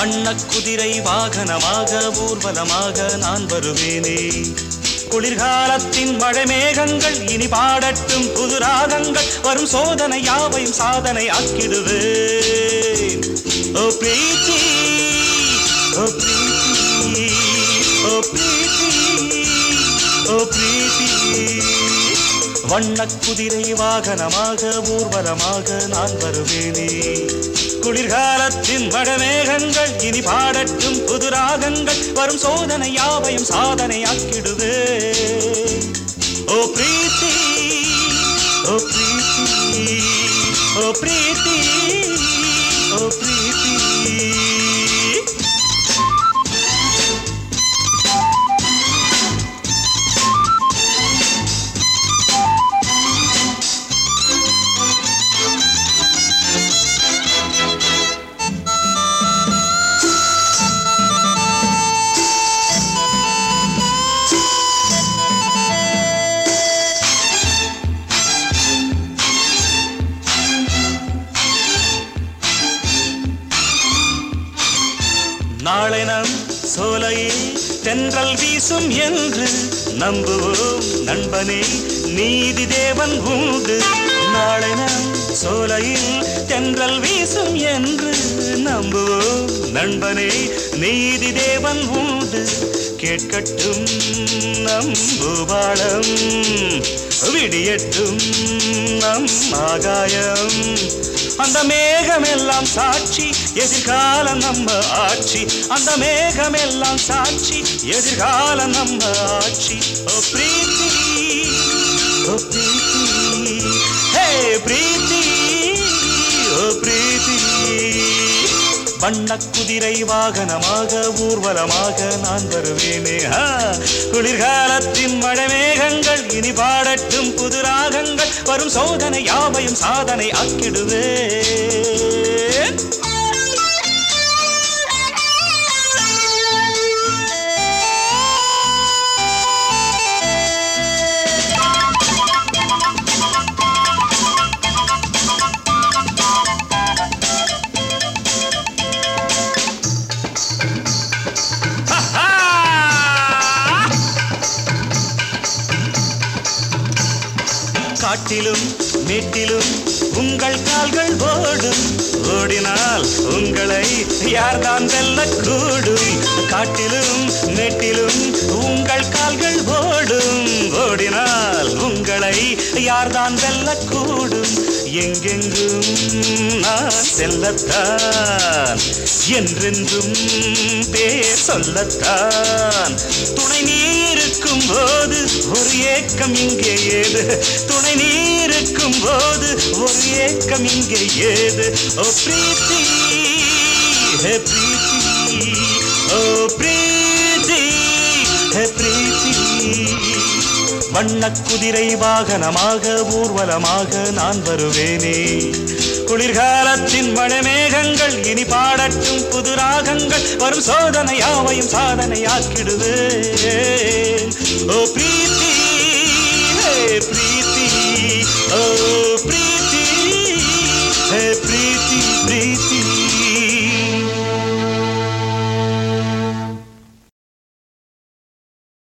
வண்ணக் குதிரை வாகனமாக ஊர்வலமாக நான் வருவேனே குளிர்காலத்தின் மழை மேகங்கள் இனி பாடட்டும் புது ராகங்கள் வரும் சோதனை யாவையும் சாதனை ஆக்கிடுவேன் ஓ பிரீத்தி ஓ பிரீத்தி ஓ பிரீத்தி ஓ பிரீத்தி வண்ணக் குதிரை வாகனமாக ஊர்வலமாக நான் வருவேனே குளிர்காலத்தின் மழமேகங்கள் இனி பாடட்டும் புது ராகங்கள் வரும் சோதனை யாவையும் சாதனை ஆக்கிடுவே ஓ பிரீத்தி ஓ பிரீத்தி ஓ பிரீத்தி ஓ பிரீத்தி நாளை நம் சோலையில் தென்றல் வீசும் என்று நம்புவோம் நண்பனே நீதி தேவன் உண்டு நாளை நம் சோலையில் தென்றல் வீசும் என்று நம்புவோம் நண்பனே நீதி தேவன் உண்டு கேட்கட்டும் நம் பூபாளம் விடியட்டும் நம் ஆகாயம் அந்த மேகமெல்லாம் சாட்சி எதிர்காலம் நம்ம ஆட்சி அந்த மேகமெல்லாம் சாட்சி எதிர்காலம் நம்ம ஆட்சி ஓ பிரீத்தி ஓ பிரீத்தி ஹே பிரீத்தி ஓ பிரீத்தி வண்ணக் குதிரை வாகனமாக ஊர்வலமாக நான் வருவேனே ஆ, குளிர்காலத்தின் மழை மேகங்கள் இனி பாடட்டும் புது ராகங்கள் வரும் சோதனை யாவையும் சாதனை ஆக்கிடுவேன் காட்டிலும் மேட்டிலும் உங்கள் கால்கள் ஓடும் ஓடினால் உங்களை யார்தான் வெல்லக்கூடும் காட்டிலும் மேட்டிலும் உங்கள் கால்கள் ஓடும் ஓடினால் உங்களை யார்தான் வெல்லக்கூடும் எங்கெங்கும் நான் செல்லத்தான் என்றென்றும் பேர் சொல்லத்தான் துணை நீருக்கும் போது ஒரு ஏக்கம் இங்கே ஏது துணை நீருக்கும் போது ஒரு ஏக்கம் இங்கே ஏது ஓ பிரீத்தி ஹே பிரீத்தி ஓ பிரீத்தி ஹே பிரீத்தி வண்ணக் குதிரை வாகனமாக ஊர்வலமாக நான் வருவேனே குளிர்காலத்தின் மழைமேகங்கள் இனி பாடட்டும் புது ராகங்கள் வரும் சோதனை யாவையும் சாதனையாக்கிடுவேன் ஓ பிரீத்தி ஹே பிரீத்தி ஓ பிரீத்தி ஹே பிரீத்தி பிரீத்தி